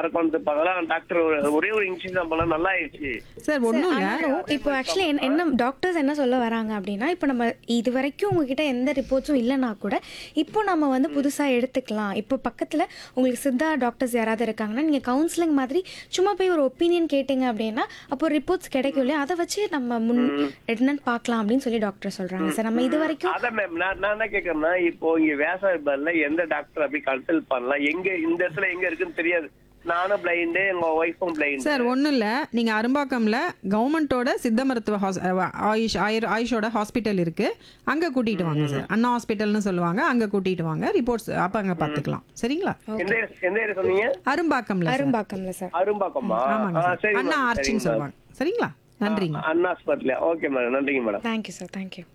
கொண்டு பார்க்கலாம் டாக்டர் ஒரே ஒரு இன்ஜெக்ஷன் பண்ண நல்லா ஆயிடுச்சு சார் ஒன்றும் இல்லை ஆனாலும் இப்போ ஆக்சுவலி என்ன என்ன டாக்டர்ஸ் என்ன சொல்ல வராங்க அப்படின்னா இப்போ நம்ம இது வரைக்கும் உங்ககிட்ட எந்த ரிப்போர்ட்ஸும் இல்லைனா கூட இப்போ நம்ம வந்து புதுசாக எடுத்துக்கலாம் இப்போ பக்கத்தில் உங்களுக்கு சித்தா டாக்டர்ஸ் யாராவது இருக்காங்கன்னா நீங்கள் கவுன்சிலிங் மாதிரி சும்மா போய் ஒரு ஒப்பீனியன் கேட்டிங்க அப்படின்னா அப்போ ரிப்போர்ட்ஸ் கிடைக்கும் இல்லையா அதை வச்சு நம்ம முன் என்னன்னு பார்க்கலாம் அப்படின்னு சொல்லி டாக்டர் சொல்கிறாங்க சார் நம்ம இது வரைக்கும் அதான் மேம் நான் நான் என்ன கேக்குறேன்னா இப்போ இங்க வேசாயபால்ல எந்த டாக்டர் அப்படி கன்சல்ட் பண்ணலாம் எங்க இந்த இடத்துல எங்க இருக்குன்னு தெரியாது நானும் பிளைண்டு எங்க ஒய்ஃபும் பிளைண்ட் சார் ஒன்றும் இல்லை நீங்கள் அரும்பாக்கம்ல கவர்மெண்ட்டோட சித்த மருத்துவ ஹாஸ் அஹ் ஆயுஷ் ஆயுர் ஆயுஷோட ஹாஸ்பிட்டல் இருக்குது அங்கே கூட்டிகிட்டு வாங்க சார் அண்ணா ஹாஸ்பிட்டல்னு சொல்லுவாங்க அங்கே கூட்டிகிட்டு வாங்க ரிப்போர்ட்ஸ் அப்போ அங்கே பார்த்துக்கலாம் சரிங்களா எந்த எந்த ஏரியா சொன்னீங்க அரும்பாக்கம்ல சார். அரும்பாக்கம்ல சார் அரும்பாக்கமா ஆமாங்க ஆ, சார் சரி அண்ணா மேம், ஆர்ச்சின்னு சரிங்க சொல்லுவாங்க சரிங்களா நன்றிங்க ma'am. Anna hospital okay madam நன்றிங்க மேடம் தேங்க்யூ சார் தேங்க்யூ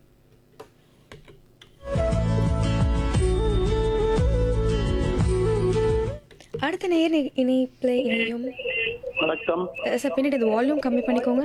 அடுத்த நேர் இணை- இணைப்புல இணையும் வணக்கம் அஹ் சார் பின்னாடி இது வால்யூம் கம்மி பண்ணிக்கோங்க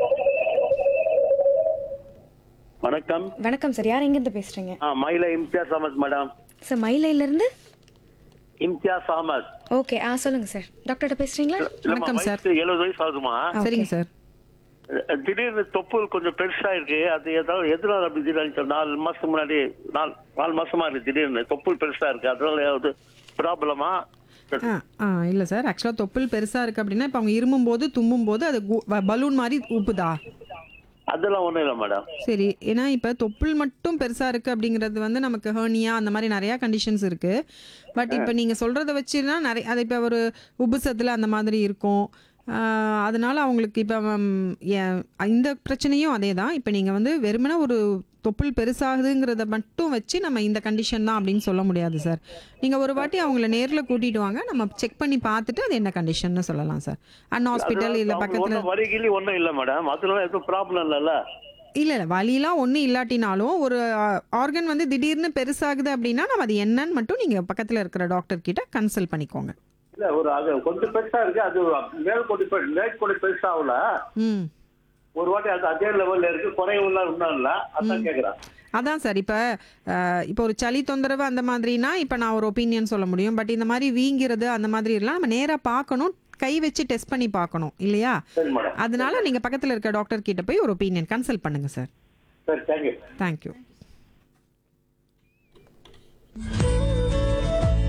வணக்கம் வணக்கம் சார் யார் எங்கேருந்து பேசுறீங்க ஆ மயில இம்தியாஸ் அஹமத் மேடம் சார் மயிலையிலேருந்து இம்தியாஸ் அஹமத் ஓகே ஆ சொல்லுங்க சார் டாக்டர்கிட்ட பேசுறீங்களா வணக்கம் சார். எழுபது வயசு ஆகுமா சரிங்க சார் திடீர்னு தொப்புள் கொஞ்சம் பெருசா இருக்கு அது ஏதாவது எதனால அப்படி திடீர்னு நாலு மாசத்துக்கு முன்னாடி நாலு நாலு மாசமா இருக்கு திடீர்னு தொப்புள் பெருசா இருக்கு அதனால ஏதாவது ப்ராப்ளமா ஆ ஆ இல்லை சார் ஆக்சுவலாக தொப்புள் பெருசாக இருக்குது அப்படின்னா இப்போ அவங்க இருமும் போது தும்மும் போது அது பலூன் மாதிரி ஊப்புதா அதெல்லாம் ஒண்ணும் இல்லை மேடம் சரி ஏன்னா இப்போ தொப்புள் மட்டும் பெருசாக இருக்குது அப்படிங்கிறது வந்து நமக்கு ஹேர்னியா அந்த மாதிரி நிறையா கண்டிஷன்ஸ் இருக்குது பட் இப்போ நீங்கள் சொல்கிறத வச்சுன்னா நிறைய அது இப்போ ஒரு உபுசத்தில் அந்த மாதிரி இருக்கும் ஆஹ் அதனால அவங்களுக்கு இப்போ இந்த பிரச்சனையும் அதே தான் இப்போ நீங்கள் வந்து வெறுமனே ஒரு தொப்புள் பெருசாகுதுங்கிறத மட்டும் வச்சு நம்ம இந்த கண்டிஷன் தான் அப்படின்னு சொல்ல முடியாது சார் நீங்கள் ஒரு வாட்டி அவங்கள நேரில் கூட்டிட்டு வாங்க நம்ம செக் பண்ணி பார்த்துட்டு அது என்ன கண்டிஷன்னு சொல்லலாம் சார் அண்ணா ஹாஸ்பிட்டல் இல்லை பக்கத்தில் ஒன்றும் வரிகிலி ஒண்ணும் இல்லை மேடம் அதனால எதுவும் ப்ராப்ளம் இல்லைல்ல இல்லை இல்லை வலிலாம் ஒன்றும் இல்லாட்டினாலும் ஒரு ஆர்கன் வந்து திடீர்னு பெருசாகுது அப்படின்னா நம்ம அது என்னன்னு மட்டும் நீங்கள் பக்கத்தில் இருக்கிற டாக்டர் கிட்ட கன்சல்ட் பண்ணிக்கோங்க இல்ல ஒரு அது கொஞ்சம் பெருசா இருக்கு அது மேல் கொடி பெரு- மேல் கொடி பெருசா ஆகல ம் ஒரு வாட்டி அது அதே லெவல்ல இருக்கு குறைவுலாம் இன்னும் இல்ல அதான் கேக்குறேன் அதான் சார் இப்போ இப்போ ஒரு சளி தொந்தரவு அந்த மாதிரினா இப்போ நான் ஒரு ஒப்பீனியன் சொல்ல முடியும் பட் இந்த மாதிரி வீங்கிறது அந்த மாதிரி எல்லாம் நம்ம நேராக பார்க்கணும் கை வச்சு டெஸ்ட் பண்ணி பார்க்கணும் இல்லையா சரி மேடம் அதனால நீங்கள் பக்கத்தில் இருக்க டாக்டர் கிட்ட போய் ஒரு ஒப்பீனியன் கன்சல்ட் பண்ணுங்க சார் சரி தேங்க்யூ தேங்க்யூ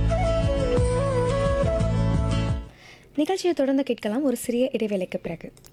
நிகழ்ச்சியை தொடர்ந்து கேட்கலாம் ஒரு சிறிய இடைவேளைக்கு பிறகு